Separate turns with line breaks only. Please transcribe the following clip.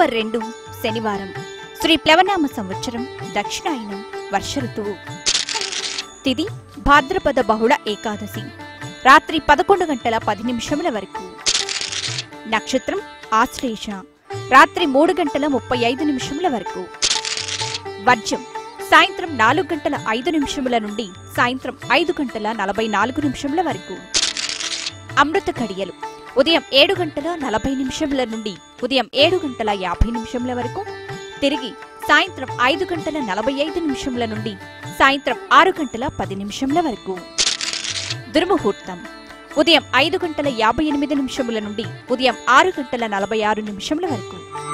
October రెండు శనివారం శ్రీ ప్లవనామ సంవత్సరం దక్షిణాయనం వర్ష ఋతువు తిది భాద్రపద బహుళ ఏకాదశి రాత్రి పదకొండు గంటల పది నిమిషముల వరకు నక్షత్రం ఆశ్లేష రాత్రి మూడు గంటల ముప్పై ఐదు నిమిషముల వరకు వర్జం సాయంత్రం నాలుగు గంటల ఐదు నిమిషముల నుండి సాయంత్రం ఐదు గంటల నలభై నాలుగు నిమిషముల వరకు అమృత కడియలు ఉదయం ఏడు గంటల నలభై నిమిషముల నుండి ఉదయం ఏడు గంటల యాభై నిమిషముల వరకు తిరిగి సాయంత్రం ఐదు గంటల నలభై ఐదు నిమిషముల నుండి సాయంత్రం ఆరు గంటల పది నిమిషముల వరకు దుర్ముహూర్తం ఉదయం ఐదు గంటల యాభై ఎనిమిది నిమిషముల నుండి ఉదయం ఆరు గంటల నలభై ఆరు నిమిషముల వరకు